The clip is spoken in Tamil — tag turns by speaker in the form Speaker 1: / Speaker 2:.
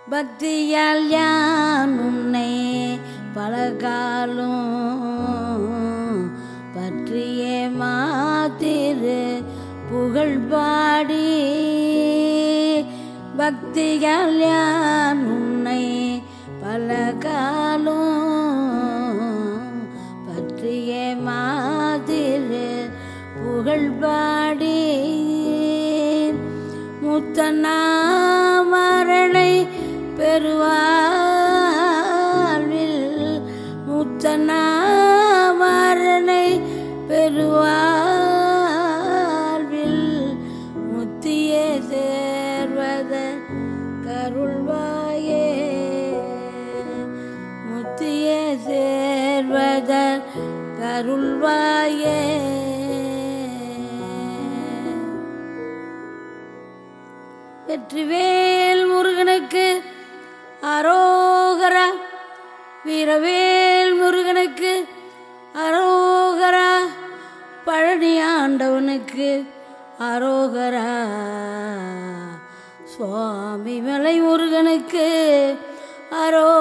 Speaker 1: பக்தியால் யான் உன்னை பலகாலும் பற்றியே மாத்திரு புகழ் பாடி பக்தியால் யான் உன்னை பலகாலும் பற்றியே மாதிரு புகழ் பாடி முத்தனாமரணை பெறுவாழ்வில் முத்தனாமரணை பெறுவாழ்வில் முத்தியே சேர்வத கருள்வாயே முத்தியே சேர்வத கருள்வாயே வெற்றிவேல் முருகனுக்கு அரோகரா வீரவேல் முருகனுக்கு அரோகரா பழனி ஆண்டவனுக்கு அரோகரா சுவாமி மலை முருகனுக்கு அரோ